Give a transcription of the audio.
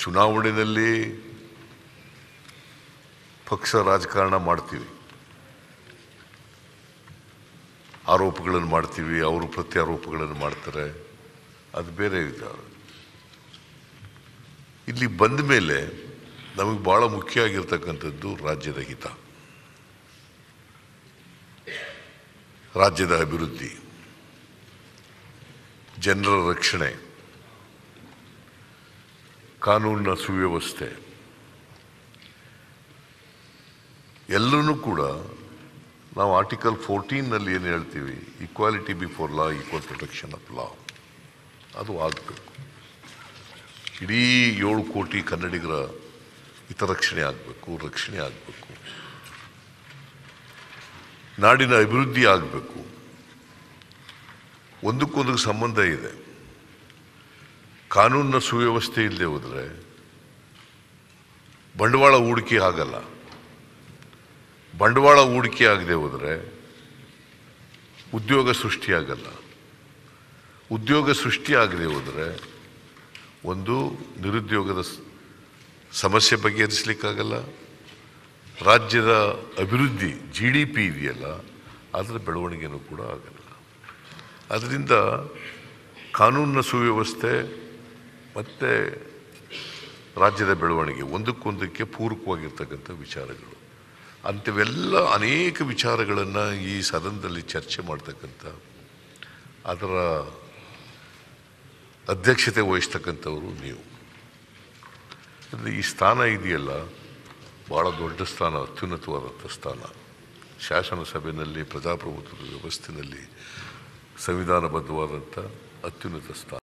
ಚುನಾವಣೆಯಲ್ಲಿ ಪಕ್ಷ ರಾಜಕಾರಣ ಮಾಡ್ತೀವಿ ಆರೋಪಗಳನ್ನು ಮಾಡ್ತೀವಿ ಅವರು ಪ್ರತ್ಯಾರೋಪಗಳನ್ನು ಮಾಡ್ತಾರೆ ಅದು ಬೇರೆ ವಿಚಾರ ಇಲ್ಲಿ ಬಂದ ಮೇಲೆ ನಮಗೆ ಬಹಳ ಮುಖ್ಯ ಆಗಿರ್ತಕ್ಕಂಥದ್ದು ರಾಜ್ಯದ ಹಿತ ರಾಜ್ಯದ ಅಭಿವೃದ್ಧಿ ಜನರ ರಕ್ಷಣೆ ಕಾನೂನಿನ ಸುವ್ಯವಸ್ಥೆ ಎಲ್ಲರೂ ಕೂಡ ನಾವು ಆರ್ಟಿಕಲ್ ಫೋರ್ಟೀನ್ನಲ್ಲಿ ಏನು ಹೇಳ್ತೀವಿ equality before law equal protection of law ಅದು ಆಗಬೇಕು ಇಡೀ ಏಳು ಕೋಟಿ ಕನ್ನಡಿಗರ ಹಿತರಕ್ಷಣೆ ಆಗಬೇಕು ರಕ್ಷಣೆ ಆಗಬೇಕು ನಾಡಿನ ಅಭಿವೃದ್ಧಿ ಆಗಬೇಕು ಒಂದಕ್ಕೊಂದಕ್ಕೆ ಸಂಬಂಧ ಇದೆ ಕಾನೂನಿನ ಸುವ್ಯವಸ್ಥೆ ಇಲ್ಲದೆ ಹೋದರೆ ಬಂಡವಾಳ ಹೂಡಿಕೆ ಆಗಲ್ಲ ಬಂಡವಾಳ ಹೂಡಿಕೆ ಆಗದೆ ಹೋದರೆ ಉದ್ಯೋಗ ಸೃಷ್ಟಿಯಾಗಲ್ಲ ಉದ್ಯೋಗ ಸೃಷ್ಟಿ ಆಗದೆ ಹೋದರೆ ಒಂದು ನಿರುದ್ಯೋಗದ ಸ- ಸಮಸ್ಯೆ ಬಗೆಹರಿಸಲಿಕ್ಕಾಗಲ್ಲ ರಾಜ್ಯದ ಅಭಿವೃದ್ಧಿ ಜಿ ಡಿ ಪಿ ಇದೆಯಲ್ಲ ಅದರ ಬೆಳವಣಿಗೆನೂ ಕೂಡ ಆಗಲ್ಲ ಅದರಿಂದ ಕಾನೂನಿನ ಸುವ್ಯವಸ್ಥೆ ಮತ್ತು ರಾಜ್ಯದ ಬೆಳವಣಿಗೆ ಒಂದಕ್ಕೊಂದಕ್ಕೆ ಪೂರಕವಾಗಿರ್ತಕ್ಕಂಥ ವಿಚಾರಗಳು ಅಂಥವೆಲ್ಲ ಅನೇಕ ವಿಚಾರಗಳನ್ನು ಈ ಸದನದಲ್ಲಿ ಚರ್ಚೆ ಮಾಡ್ತಕ್ಕಂಥ ಅದರ ಅಧ್ಯಕ್ಷತೆ ವಹಿಸ್ತಕ್ಕಂಥವರು ನೀವು ಅಂದರೆ ಈ ಸ್ಥಾನ ಇದೆಯಲ್ಲ ಭಾಳ ದೊಡ್ಡ ಸ್ಥಾನ ಅತ್ಯುನ್ನತವಾದಂಥ ಸ್ಥಾನ ಶಾಸನ ಸಭೆಯಲ್ಲಿ ಪ್ರಜಾಪ್ರಭುತ್ವದ ವ್ಯವಸ್ಥೆಯಲ್ಲಿ ಸಂವಿಧಾನಬದ್ಧವಾದಂಥ ಅತ್ಯುನ್ನತ ಸ್ಥಾನ